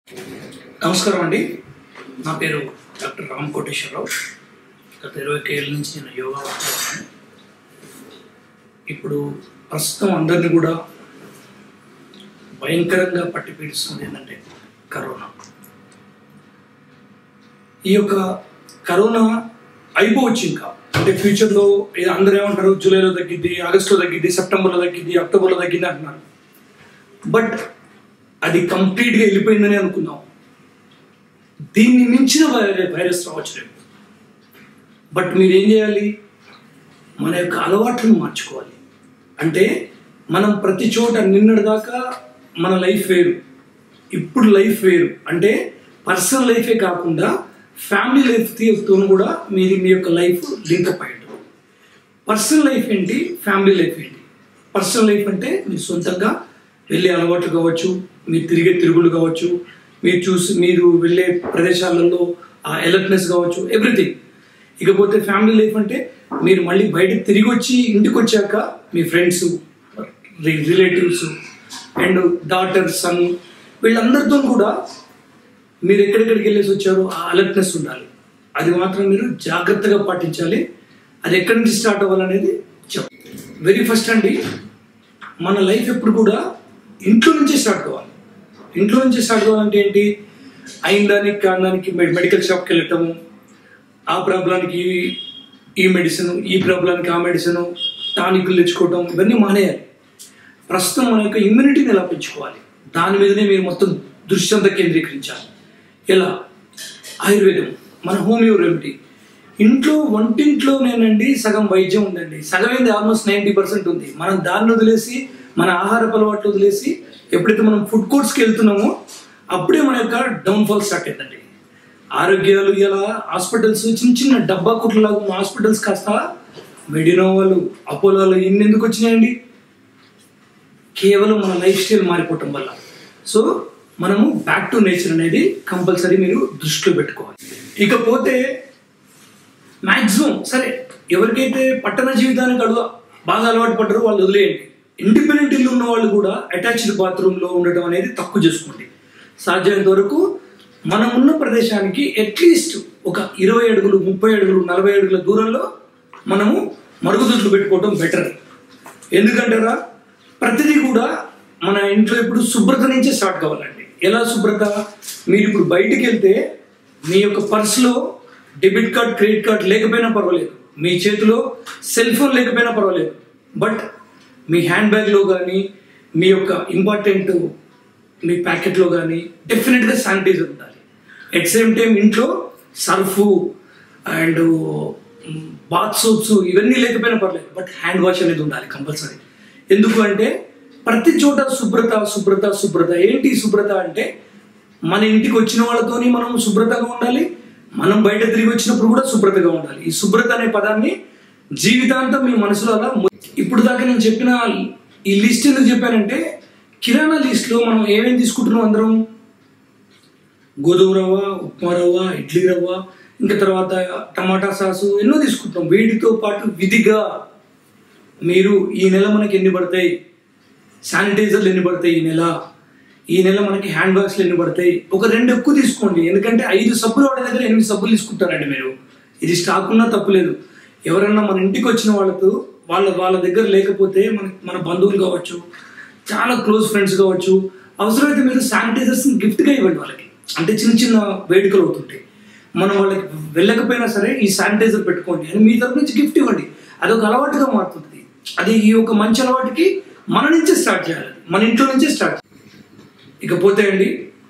నమస్కారం అండి నా పేరు డాక్టర్ రామ్ కోటేశ్వరరావు గత ఇరవై ఏళ్ళ నుంచి నేను యోగా వాడుతున్నాను ఇప్పుడు ప్రస్తుతం అందరినీ కూడా భయంకరంగా పట్టి పీడిస్తుంది ఏంటంటే కరోనా ఈ యొక్క కరోనా అయిపోవచ్చు ఇంకా అంటే ఫ్యూచర్లో ఏ- అందరూ ఏమంటారు జూలైలో తగ్గిద్ది ఆగస్టులో తగ్గిద్ది సెప్టెంబర్లో తగ్గిద్ది అక్టోబర్లో తగ్గిద్ది అంటున్నారు బట్ అది కంప్లీట్గా వెళ్ళిపోయిందని అనుకుందాం దీన్ని మించిన వైర- వైరస్ రావచ్చు రేపు బట్ మీరు ఏం చేయాలి మన యొక్క అలవాట్లను మార్చుకోవాలి అంటే మనం ప్రతి చోట నిన్నటిదాకా మన లైఫ్ వేరు ఇప్పుడు లైఫ్ వేరు అంటే పర్సనల్ లైఫే కాకుండా ఫ్యామిలీ లైఫ్తో కూడా మీది మీ యొక్క లైఫ్ లింకప్ అయి ఉంటుంది పర్సనల్ లైఫ్ ఏంటి ఫ్యామిలీ లైఫ్ ఏంటి పర్సనల్ లైఫ్ అంటే మీరు సొంతంగా వెళ్ళే అలవాట్లు కావచ్చు మీరు తిరిగే తిరుగులు కావచ్చు మీరు చూసి మీరు వెళ్ళే ప్రదేశాలలో ఆ అలర్ట్నెస్ కావచ్చు ఎవ్రీథింగ్ ఇకపోతే ఫ్యామిలీ లైఫ్ అంటే మీరు మళ్ళీ బయటకు తిరిగి వచ్చి ఇంటికి వచ్చాక మీ friends relatives and daughter son వీళ్ళందరితో కూడా మీరు ఎక్కడెక్కడికి వెళ్ళేసి వచ్చారో ఆ అలర్ట్నెస్ ఉండాలి అది మాత్రం మీరు జాగ్రత్తగా పాటించాలి అది ఎక్కడి నుంచి స్టార్ట్ అవ్వాలనేది చెప్ వెరీ ఫస్ట్ అండి మన లైఫ్ ఎప్పుడు కూడా ఇంట్లో నుంచే స్టార్ట్ కావాలి ఇంట్లో నుంచి స్టార్ట్ కావాలంటే ఏంటి అయిన దానికి కారణానికి మెడికల్ షాప్కి వెళ్ళటము ఆ ప్రాబ్లానికి ఈ మెడిసిన్ ఈ ప్రాబ్లానికి ఆ మెడిసిన్ టానిక్లు తెచ్చుకోవటం ఇవన్నీ మానేయాలి ప్రస్తుతం మన యొక్క ఇమ్యూనిటీని ఎలా పెంచుకోవాలి దాని మీదనే మీరు మొత్తం దృష్టి అంతా కేంద్రీకరించాలి ఎలా ఆయుర్వేదం మన హోమియో రెమెడీ ఇంట్లో వంటింట్లోనేనండి సగం వైద్యం ఉందండి సగం ఏంది ఆల్మోస్ట్ నైంటీ పర్సెంట్ ఉంది మనం దాన్ని వదిలేసి మన ఆహారపు అలవాట్లు వదిలేసి ఎప్పుడైతే మనం ఫుడ్ కోర్ట్స్కి వెళ్తున్నామో అప్పుడే మన యొక్క డౌన్ఫాల్ స్టార్ట్ అయిందండి ఆరోగ్యాలు ఇలా హాస్పిటల్స్ చిన్న చిన్న డబ్బా కుట్లలాగా ఉన్న హాస్పిటల్స్ కాస్త మెడినోవాలు అపోలోలు ఇన్ని ఎందుకు వచ్చినాయండి కేవలం మన లైఫ్ స్టైల్ మారిపోవటం వల్ల సో మనము బ్యాక్ టు నేచర్ అనేది కంపల్సరీ మీరు దృష్టిలో పెట్టుకోవాలి ఇకపోతే మ్యాక్సిమం సరే ఎవరికైతే పట్టణ జీవితానికి అడుగు బాగా అలవాటు పడ్డారో వాళ్ళు వదిలేయండి ఇండిపెండెంట్ ఇల్లు ఉన్న వాళ్ళు కూడా అటాచ్డ్ బాత్రూంలో ఉండటం అనేది తక్కువ చేసుకోండి సాధ్యమైనంత వరకు మనం ఉన్న ప్రదేశానికి అట్లీస్ట్ ఒక ఇరవై అడుగులు ముప్పై అడుగులు నలభై అడుగుల దూరంలో మనము మరుగుదొడ్లు పెట్టుకోవడం బెటర్ ఎందుకంటారా ప్రతిదీ కూడా మన ఇంట్లో ఇప్పుడు శుభ్రత నుంచే స్టార్ట్ కావాలండి ఎలా శుభ్రత మీరు ఇప్పుడు బయటికి వెళ్తే మీ యొక్క పర్సులో డెబిట్ కార్డ్ క్రెడిట్ కార్డ్ లేకపోయినా పర్వాలేదు మీ చేతిలో సెల్ ఫోన్ లేకపోయినా పర్వాలేదు బట్ మీ హ్యాండ్ బ్యాగ్లో కానీ మీ యొక్క ఇంపార్టెంట్ మీ ప్యాకెట్లో కానీ డెఫినెట్గా శానిటైజర్ ఉండాలి ఎట్ సేమ్ టైం ఇంట్లో సర్ఫు అండ్ బాత్ సోప్స్ ఇవన్నీ లేకపోయినా పర్లేదు బట్ హ్యాండ్ వాష్ అనేది ఉండాలి కంపల్సరీ ఎందుకు అంటే ప్రతి చోట శుభ్రత శుభ్రత శుభ్రత ఏంటి శుభ్రత అంటే మన ఇంటికి వచ్చిన వాళ్ళతోని మనం శుభ్రతగా ఉండాలి మనం బయట తిరిగి వచ్చినప్పుడు కూడా శుభ్రతగా ఉండాలి ఈ శుభ్రత అనే పదాన్ని జీవితాంతం మీ మనసులో అలా ము- ఇప్పుడు దాకా నేను చెప్పిన ఈ లిస్ట్ ఎందుకు చెప్పానంటే కిరాణా లిస్ట్లో మనం ఏమేమి తీసుకుంటున్నాం అందరం గోధుమ రవ్వ ఉప్మా రవ్వ ఇడ్లీ రవ్వ ఇంకా తర్వాత టమాటా సాసు ఎన్నో తీసుకుంటాం వీటితో పాటు విధిగా మీరు ఈ నెల మనకి ఎన్ని పడతాయి శానిటైజర్లు ఎన్ని పడతాయి ఈ నెల ఈ నెల మనకి హ్యాండ్ వాష్లు ఎన్ని పడతాయి ఒక రెండు ఎక్కువ తీసుకోండి ఎందుకంటే ఐదు సబ్బులు వాడే దగ్గర ఎనిమిది సబ్బులు తీసుకుంటారండి మీరు ఇది స్టాక్ ఉన్నా తప్పులేదు ఎవరన్నా మన ఇంటికి వచ్చిన వాళ్ళతో వాళ్ళ వాళ్ళ దగ్గర లేకపోతే మన మన బంధువులు కావచ్చు చాలా క్లోజ్ ఫ్రెండ్స్ కావచ్చు అవసరమైతే మీరు శానిటైజర్స్ గిఫ్ట్గా ఇవ్వండి వాళ్ళకి అంటే చిన్న చిన్న వేడుకలు అవుతుంటాయి మనం వాళ్ళకి వెళ్ళకపోయినా సరే ఈ శానిటైజర్ పెట్టుకోండి అని మీ తరపు నుంచి గిఫ్ట్ ఇవ్వండి అదొక అలవాటుగా మారుతుంది అది ఈ యొక్క మంచి అలవాటుకి మన నుంచే స్టార్ట్ చేయాలి మన ఇంట్లో నుంచే స్టార్ట్ ఇకపోతే అండి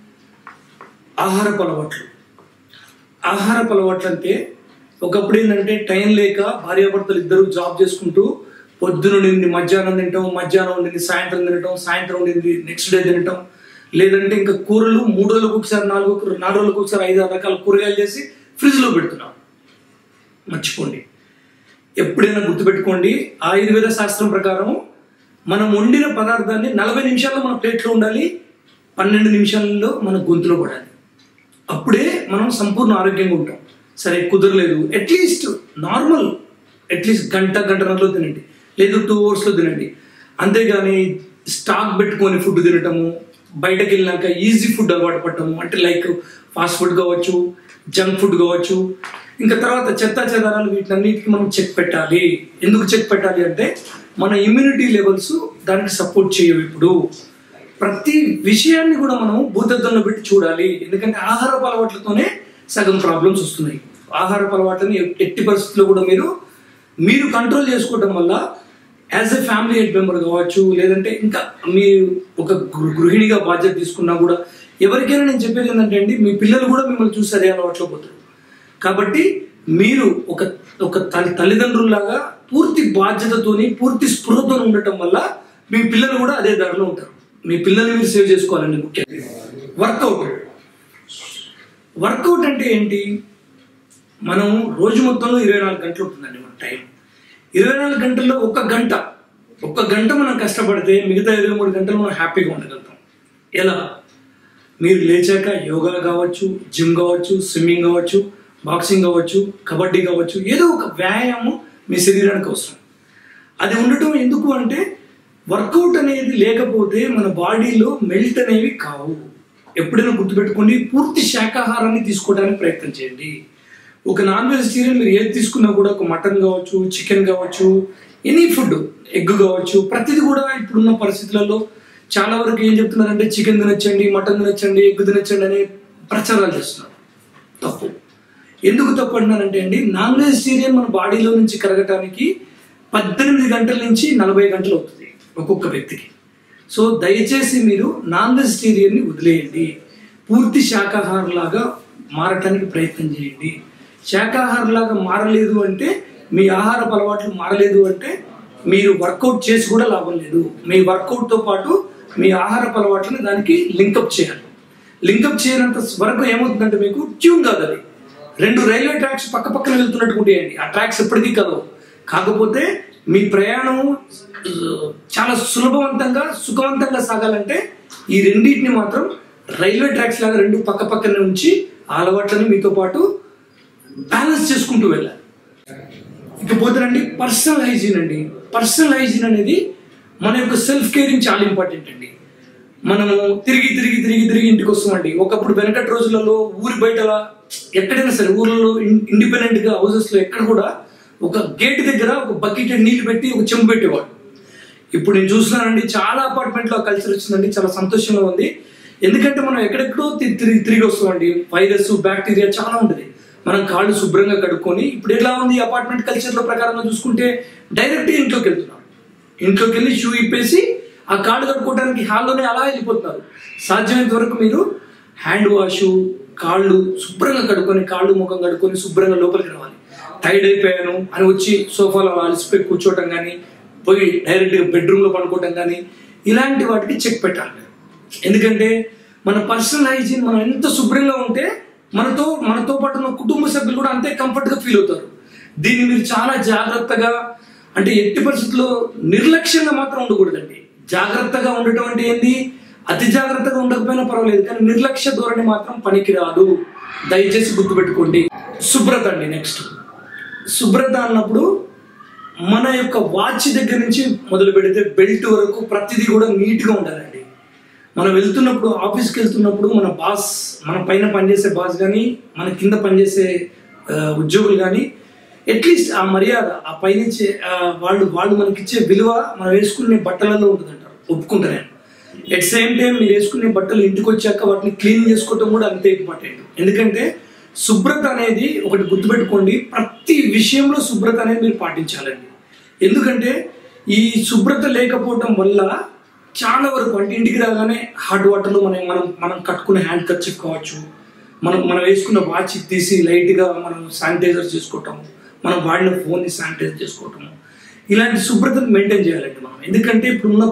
ఆహారపు అలవాట్లు ఆహారపు అలవాట్లు అంటే ఒకప్పుడు ఏంటంటే టైం లేక భార్యాభర్తలు ఇద్దరు జాబ్ చేసుకుంటూ పొద్దున నిండి మధ్యాహ్నం తింటాం మధ్యాహ్నం ఉండింది సాయంత్రం తినటం సాయంత్రం ఉండింది నెక్స్ట్ డే తినటం లేదంటే ఇంకా కూరలు మూడు రోజులకు ఒకసారి నాలుగు నాలుగు రోజులకు ఒకసారి ఐదు ఆరు రకాల కూరగాయలు చేసి ఫ్రిడ్జ్లో పెడుతున్నాం మర్చిపోండి ఎప్పుడైనా గుర్తుపెట్టుకోండి ఆయుర్వేద శాస్త్రం ప్రకారం మనం వండిన పదార్థాన్ని నలభై నిమిషాల్లో మన ప్లేట్లో ఉండాలి పన్నెండు నిమిషాలలో మన గొంతులో పడాలి అప్పుడే మనం సంపూర్ణ ఆరోగ్యంగా ఉంటాం సరే కుదరలేదు అట్లీస్ట్ నార్మల్ అట్లీస్ట్ గంట గంటన్నరలో తినండి లేదు టూ అవర్స్లో తినండి అంతేగాని స్టాక్ పెట్టుకొని ఫుడ్ తినటము బయటకు వెళ్ళినాక ఈజీ ఫుడ్ అలవాటు పడటము అంటే లైక్ ఫాస్ట్ ఫుడ్ కావచ్చు జంక్ ఫుడ్ కావచ్చు ఇంకా తర్వాత చెత్త చెదారాలు వీటన్నిటికి మనం చెక్ పెట్టాలి ఎందుకు చెక్ పెట్టాలి అంటే మన ఇమ్యూనిటీ లెవెల్స్ దానికి సపోర్ట్ చేయవు ఇప్పుడు ప్రతి విషయాన్ని కూడా మనం భూతద్దంలో పెట్టి చూడాలి ఎందుకంటే ఆహారపు అలవాట్లతోనే సగం ప్రాబ్లమ్స్ వస్తున్నాయి ఆహారపు అలవాట్లని ఎట్టి పరిస్థితుల్లో కూడా మీరు మీరు కంట్రోల్ చేసుకోవడం వల్ల as a family head member కావచ్చు లేదంటే ఇంకా మీ ఒక గృ- గృహిణిగా బాధ్యత తీసుకున్నా కూడా ఎవరికైనా నేను చెప్పేది ఏంటంటే అండి మీ పిల్లలు కూడా మిమ్మల్ని చూసి అదే అలవాట్లో పోతారు కాబట్టి మీరు ఒక ఒక తల్లి తల్లిదండ్రుల్లాగా పూర్తి బాధ్యతతోని పూర్తి స్పృహతో ఉండటం వల్ల మీ పిల్లలు కూడా అదే దారిలో ఉంటారు మీ పిల్లల్ని మీరు సేవ్ చేసుకోవాలండి ముఖ్యంగా వర్కౌట్ వర్కౌట్ అంటే ఏంటి మనం రోజు మొత్తంలో ఇరవై నాలుగు గంటలు ఉంటుందండి మన టైం ఇరవై నాలుగు గంటల్లో ఒక గంట ఒక గంట మనం కష్టపడితే మిగతా ఇరవై మూడు గంటలు మనం హ్యాపీగా ఉండగలుగుతాం ఎలా మీరు లేచాక యోగా కావచ్చు జిమ్ కావచ్చు స్విమ్మింగ్ కావచ్చు బాక్సింగ్ కావచ్చు కబడ్డీ కావచ్చు ఏదో ఒక వ్యాయామం మీ శరీరానికి అవసరం అది ఉండటం ఎందుకు అంటే వర్కౌట్ అనేది లేకపోతే మన బాడీలో మెల్ట్ అనేవి కావు ఎప్పుడైనా గుర్తుపెట్టుకోండి పూర్తి శాకాహారాన్ని తీసుకోవడానికి ప్రయత్నం చేయండి ఒక నాన్ వెజిటేరియన్ మీరు ఏది తీసుకున్నా కూడా ఒక మటన్ కావచ్చు చికెన్ కావచ్చు ఎనీ ఫుడ్ ఎగ్ కావచ్చు ప్రతిది కూడా ఇప్పుడున్న పరిస్థితులలో చాలా వరకు ఏం చెప్తున్నారంటే చికెన్ తినొచ్చండి మటన్ తినొచ్చండి ఎగ్ తినొచ్చండి అనే ప్రచారాలు చేస్తున్నారు తప్పు ఎందుకు తప్పు అంటున్నానంటే అండి నాన్ వెజిటేరియన్ మన బాడీలో నుంచి కరగటానికి పద్దెనిమిది గంటల నుంచి నలభై గంటలు అవుతుంది ఒక్కొక్క వ్యక్తికి సో దయచేసి మీరు నాన్ వెజిటేరియన్ని వదిలేయండి పూర్తి శాకాహారంలాగా మారటానికి ప్రయత్నం చేయండి శాకాహారంలాగా మారలేదు అంటే మీ ఆహారపు అలవాట్లు మారలేదు అంటే మీరు వర్కౌట్ చేసి కూడా లాభం లేదు మీ వర్కౌట్తో పాటు మీ ఆహారపు అలవాట్లను దానికి లింకప్ చేయాలి లింకప్ చేయనంత వరకు ఏమవుతుందంటే మీకు ట్యూన్ కాదు అది రెండు రైల్వే ట్రాక్స్ పక్క పక్కన వెళ్తున్నట్టు ఉంటాయండి ఆ ట్రాక్స్ ఎప్పటికీ కదవు కాకపోతే మీ ప్రయాణం ఆ, చాలా సులభవంతంగా సుఖవంతంగా సాగాలంటే ఈ రెండింటిని మాత్రం రైల్వే ట్రాక్స్ లాగా రెండు పక్క పక్కనే ఉంచి ఆ అలవాట్లని మీతో పాటు బ్యాలెన్స్ చేసుకుంటూ వెళ్ళాలి ఇకపోతేనండి పర్సనల్ హైజీన్ అండి పర్సనల్ హైజీన్ అనేది మన యొక్క సెల్ఫ్ కేరింగ్ చాలా ఇంపార్టెంట్ అండి మనము తిరిగి తిరిగి తిరిగి తిరిగి ఇంటికి వస్తామండి ఒకప్పుడు వెనకటి రోజులలో ఊరి బయట ఎక్కడైనా సరే ఊర్లలో ఇండిపెండెంట్ గా హౌసెస్ లో ఎక్కడ కూడా ఒక గేట్ దగ్గర ఒక బకెట్ నీళ్లు పెట్టి ఒక చెంబు పెట్టేవాడు ఇప్పుడు నేను చూస్తున్నానండి చాలా అపార్ట్మెంట్ లో కల్చర్ వచ్చిందండి చాలా సంతోషంగా ఉంది ఎందుకంటే మనం ఎక్కడెక్కడో తి- తిరిగి తిరిగి వస్తామండి వైరస్ బ్యాక్టీరియా చాలా ఉంటుంది మనం కాళ్ళు శుభ్రంగా కడుక్కొని ఇప్పుడు ఎలా ఉంది అపార్ట్మెంట్ కల్చర్ లో ప్రకారంగా చూసుకుంటే డైరెక్ట్ ఇంట్లోకి వెళ్తున్నాం ఇంట్లోకి వెళ్ళి షూ ఇప్పేసి ఆ కాళ్ళు కడుక్కోవడానికి హాల్లోనే అలా వెళ్ళిపోతున్నారు సాధ్యమైనంత వరకు మీరు హ్యాండ్ వాష్ కాళ్ళు శుభ్రంగా కడుక్కొని కాళ్ళు ముఖం కడుక్కొని శుభ్రంగా లోపలికి రావాలి టైర్డ్ అయిపోయాను అని వచ్చి సోఫాలో అలా అలసిపోయి కూర్చోవటం కానీ పోయి డైరెక్ట్ బెడ్రూమ్లో పడుకోవటం కానీ ఇలాంటి వాటికి చెక్ పెట్టాలి ఎందుకంటే మన పర్సనల్ హైజీన్ మనం ఎంత శుభ్రంగా ఉంటే మనతో మనతో పాటు ఉన్న కుటుంబ సభ్యులు కూడా అంతే కంఫర్ట్గా ఫీల్ అవుతారు దీన్ని మీరు చాలా జాగ్రత్తగా అంటే ఎట్టి పరిస్థితుల్లో నిర్లక్ష్యంగా మాత్రం ఉండకూడదండి జాగ్రత్తగా ఉండటం అంటే ఏంది అతి జాగ్రత్తగా ఉండకపోయినా పర్వాలేదు కానీ నిర్లక్ష్య ధోరణి మాత్రం పనికిరాదు దయచేసి గుర్తుపెట్టుకోండి శుభ్రత అండి నెక్స్ట్ శుభ్రత అన్నప్పుడు మన యొక్క వాచ్ దగ్గర నుంచి మొదలు పెడితే బెల్ట్ వరకు ప్రతిదీ కూడా నీట్గా ఉండాలండి మనం వెళ్తున్నప్పుడు ఆఫీస్కి వెళ్తున్నప్పుడు మన బాస్ మన పైన పనిచేసే బాస్ కానీ మన కింద పనిచేసే ఆ, ఉద్యోగులు కానీ అట్లీస్ట్ ఆ మర్యాద ఆ పైనుంచే ఆ, వాళ్ళు వాళ్ళు మనకిచ్చే విలువ మనం వేసుకునే బట్టలలో ఉంటుందంటారు ఒప్పుకుంటారు ఎట్ సేమ్ టైం మీరు వేసుకునే బట్టలు ఇంటికి వచ్చాక వాటిని క్లీన్ చేసుకోవటం కూడా అంతే ఇంపార్టెంట్ ఎందుకంటే శుభ్రత అనేది ఒకటి గుర్తుపెట్టుకోండి ప్రతి విషయంలో శుభ్రత అనేది మీరు పాటించాలండి ఎందుకంటే ఈ శుభ్రత లేకపోవటం వల్ల చాలా వరకు అంటే ఇంటికి రాగానే హాట్ వాటర్లో మనం మనం మనం కట్టుకునే హ్యాండ్ కర్చిప్ కావచ్చు మనం మనం వేసుకున్న వాచ్ తీసి లైట్గా మనం శానిటైజర్ చేసుకోవటం మనం వాడిన ఫోన్ని శానిటైజ్ చేసుకోవటము ఇలాంటి శుభ్రతను మెయింటైన్ చేయాలండి మనం ఎందుకంటే ఇప్పుడున్న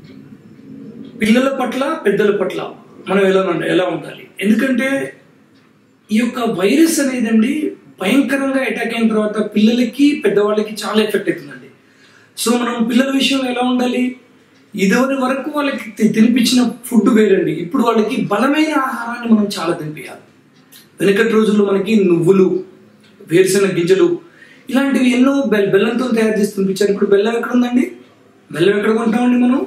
పిల్లల పట్ల పెద్దల పట్ల మనం ఎలా ఉండ ఎలా ఉండాలి ఎందుకంటే ఈ యొక్క వైరస్ అనేదండి భయంకరంగా అటాక్ అయిన తర్వాత పిల్లలకి పెద్దవాళ్ళకి చాలా ఎఫెక్ట్ అవుతుందండి సో మనం పిల్లల విషయంలో ఎలా ఉండాలి ఇదివరి వరకు వాళ్ళకి తి- తినిపించిన ఫుడ్ వేరండి ఇప్పుడు వాళ్ళకి బలమైన ఆహారాన్ని మనం చాలా తినిపించాలి వెనకటి రోజుల్లో మనకి నువ్వులు వేరుశెనగ గింజలు ఇలాంటివి ఎన్నో బెల్ బెల్లంతో తయారు చేసి తినిపించారు ఇప్పుడు బెల్లం ఎక్కడ ఉందండి బెల్లం ఎక్కడ కొంటామండి మనం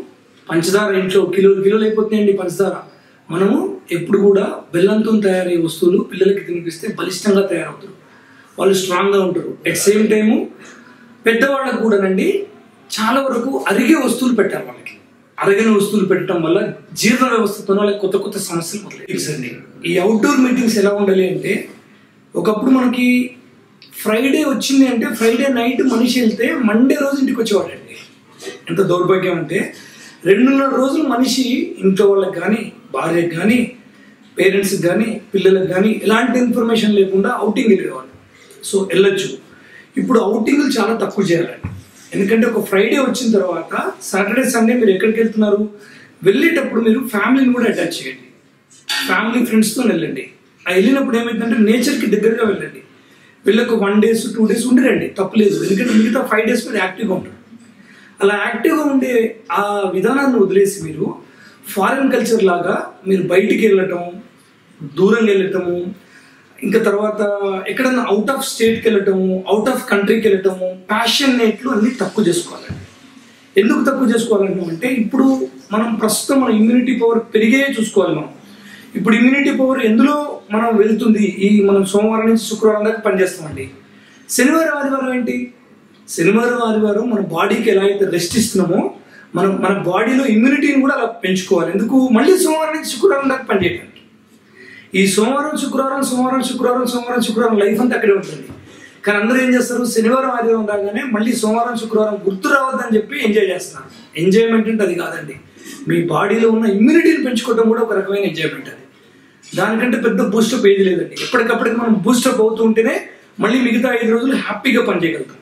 పంచదార ఇంట్లో కిలోలు కిలోలు అయిపోతున్నాయండి పంచదార మనము ఎప్పుడు కూడా బెల్లంతో తయారయ్యే వస్తువులు పిల్లలకి తినిపిస్తే బలిష్టంగా తయారవుతారు వాళ్ళు స్ట్రాంగ్గా ఉంటారు అట్ సేమ్ టైము పెద్దవాళ్ళకు కూడానండి చాలా వరకు అరిగే వస్తువులు పెట్టాలి వాళ్ళకి అరగని వస్తువులు పెట్టడం వల్ల జీర్ణ వ్యవస్థతో వాళ్ళకి కొత్త కొత్త సమస్యలు మొదలైంది ఈ అవుట్డోర్ మీటింగ్స్ ఎలా ఉండాలి అంటే ఒకప్పుడు మనకి ఫ్రైడే వచ్చింది అంటే ఫ్రైడే నైట్ మనిషి వెళ్తే మండే రోజు ఇంటికి వచ్చేవాడండి ఎంత దౌర్భాగ్యం అంటే రెండున్నర రోజులు మనిషి ఇంట్లో వాళ్ళకి కానీ భార్యకి కానీ పేరెంట్స్కి కానీ పిల్లలకు కానీ ఎలాంటి ఇన్ఫర్మేషన్ లేకుండా అవుటింగ్ వెళ్ళేవాళ్ళు సో వెళ్ళొచ్చు ఇప్పుడు అవుటింగ్లు చాలా తక్కువ చేయాలండి ఎందుకంటే ఒక ఫ్రైడే వచ్చిన తర్వాత సాటర్డే సండే మీరు ఎక్కడికి వెళ్తున్నారు వెళ్ళేటప్పుడు మీరు ఫ్యామిలీని కూడా అటాచ్ చేయండి ఫ్యామిలీ ఫ్రెండ్స్తో వెళ్ళండి ఆ వెళ్ళినప్పుడు ఏమైందంటే నేచర్కి దగ్గరగా వెళ్ళండి వీళ్ళకు వన్ డేస్ టూ డేస్ ఉండిరండి తప్పలేదు ఎందుకంటే మిగతా ఫైవ్ డేస్ మీరు యాక్టివ్గా ఉంటారు అలా యాక్టివ్గా ఉండే ఆ విధానాన్ని వదిలేసి మీరు ఫారిన్ కల్చర్ లాగా మీరు బయటికి వెళ్ళటం దూరంగా వెళ్ళటము ఇంకా తర్వాత ఎక్కడన్నా అవుట్ ఆఫ్ స్టేట్కి వెళ్ళటము అవుట్ ఆఫ్ కంట్రీకి వెళ్ళటము ప్యాషన్ నేట్లు అన్ని తక్కువ చేసుకోవాలండి ఎందుకు తక్కువ చేసుకోవాలంటాం అంటే ఇప్పుడు మనం ప్రస్తుతం మన ఇమ్యూనిటీ పవర్ పెరిగే చూసుకోవాలి మనం ఇప్పుడు ఇమ్యూనిటీ పవర్ ఎందులో మనం వెళ్తుంది ఈ మనం సోమవారం నుంచి శుక్రవారం దాకా పనిచేస్తామండి శనివారం ఆదివారం ఏంటి శనివారం ఆదివారం మన బాడీకి ఎలా అయితే రెస్ట్ ఇస్తున్నామో మనం మన బాడీలో ఇమ్యూనిటీని కూడా అలా పెంచుకోవాలి ఎందుకు మళ్ళీ సోమవారం నుంచి శుక్రవారం దాకా పనిచేయడానికి ఈ సోమవారం శుక్రవారం సోమవారం శుక్రవారం సోమవారం శుక్రవారం లైఫ్ అంతా అక్కడే ఉంటుంది కానీ అందరూ ఏం చేస్తారు శనివారం ఆదివారం రాగానే మళ్ళీ సోమవారం శుక్రవారం గుర్తు రావద్దని చెప్పి ఎంజాయ్ చేస్తున్నారు ఎంజాయ్మెంట్ అంటే అది కాదండి మీ బాడీలో ఉన్న ఇమ్యూనిటీని పెంచుకోవడం కూడా ఒక రకమైన ఎంజాయ్మెంట్ అది దానికంటే పెద్ద బూస్టప్ ఏది లేదండి ఎప్పటికప్పటికి మనం బూస్టప్ అవుతూ ఉంటేనే మళ్ళీ మిగతా ఐదు రోజులు హ్యాపీగా పనిచేయగలుగుతాం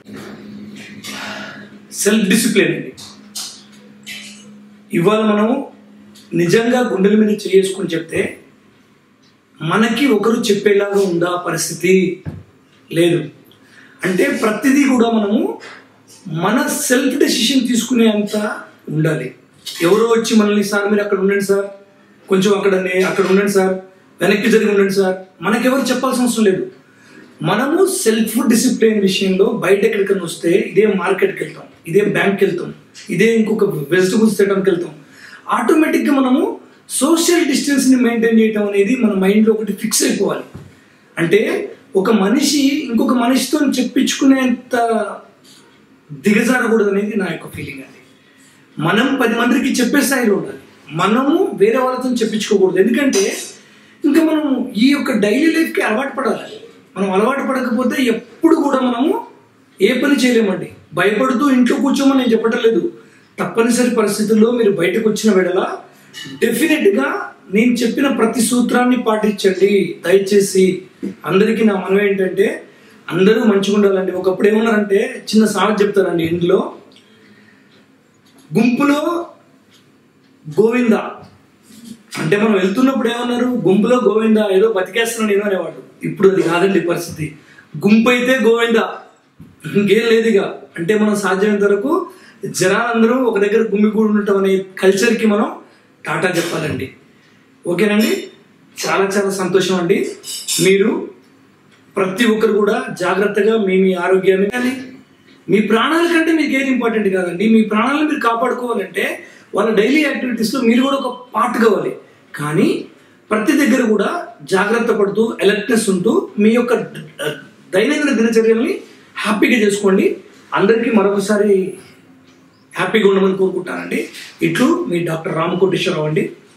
సెల్ఫ్ డిసిప్లిన్ అండి ఇవాళ మనం నిజంగా గుండెల మీద చేసుకుని చెప్తే మనకి ఒకరు చెప్పేలాగా ఉందా పరిస్థితి లేదు అంటే ప్రతిదీ కూడా మనము మన సెల్ఫ్ డెసిషన్ తీసుకునే అంత ఉండాలి ఎవరో వచ్చి మనల్ని సార్ మీరు అక్కడ ఉండండి సార్ కొంచెం అక్కడ నే- అక్కడ ఉండండి సార్ వెనక్కి జరిగి ఉండండి సార్ మనకెవరు చెప్పాల్సిన అవసరం లేదు మనము సెల్ఫ్ డిసిప్లిన్ విషయంలో బయట ఎక్కడికైనా వస్తే ఇదే మార్కెట్కి వెళ్తాం ఇదే బ్యాంక్కి వెళ్తాం ఇదే ఇంకొక వెజిటబుల్స్ తినడానికి వెళ్తాం ఆటోమేటిక్గా మనము సోషల్ డిస్టెన్స్ని మెయింటైన్ చేయడం అనేది మన మైండ్లో ఒకటి ఫిక్స్ అయిపోవాలి అంటే ఒక మనిషి ఇంకొక మనిషితో చెప్పించుకునేంత దిగజారకూడదు అనేది నా యొక్క ఫీలింగ్ అండి మనం పది మందికి చెప్పే స్థాయిలో ఉండాలి మనము వేరే వాళ్ళతో చెప్పించుకోకూడదు ఎందుకంటే ఇంకా మనం ఈ యొక్క డైలీ లైఫ్కి అలవాటు పడాలి మనం అలవాటు పడకపోతే ఎప్పుడు కూడా మనము ఏ పని చేయలేమండి భయపడుతూ ఇంట్లో కూర్చోమని నేను చెప్పటం లేదు తప్పనిసరి పరిస్థితుల్లో మీరు బయటకు వచ్చిన వెడల డెఫినెట్గా నేను చెప్పిన ప్రతి సూత్రాన్ని పాటించండి దయచేసి అందరికీ నా మనం ఏంటంటే అందరూ మంచిగా ఉండాలండి ఒకప్పుడు ఏమన్నారంటే చిన్న సామెత చెప్తారండి ఇందులో గుంపులో గోవింద అంటే మనం వెళ్తున్నప్పుడు ఏమన్నారు గుంపులో గోవింద ఏదో బతికేస్తున్నాడు నేను అనేవాడు ఇప్పుడు అది కాదండి పరిస్థితి గుంపు అయితే గోవింద ఇంకేం లేదు ఇక అంటే మనం సాధ్యమైనంత వరకు జనాలందరూ ఒక దగ్గర గుమ్మిగూడి ఉండటం అనే కల్చర్కి మనం టాటా చెప్పాలండి ఓకేనండి చాలా చాలా సంతోషం అండి మీరు ప్రతి ఒక్కరు కూడా జాగ్రత్తగా మీ మీ ఆరోగ్యాన్ని కానీ మీ ప్రాణాల కంటే మీకు ఏది ఇంపార్టెంట్ కాదండి మీ ప్రాణాలను మీరు కాపాడుకోవాలంటే వాళ్ళ డైలీ యాక్టివిటీస్లో మీరు కూడా ఒక పార్ట్ కావాలి కానీ ప్రతి దగ్గర కూడా జాగ్రత్త పడుతూ అలర్ట్నెస్ ఉంటూ మీ యొక్క ద- దైనందిన దినచర్యల్ని హ్యాపీగా చేసుకోండి అందరికీ మరొకసారి హ్యాపీగా ఉండమని కోరుకుంటానండి ఇట్లు మీ డాక్టర్ రామకోటేశ్వరరావు అండి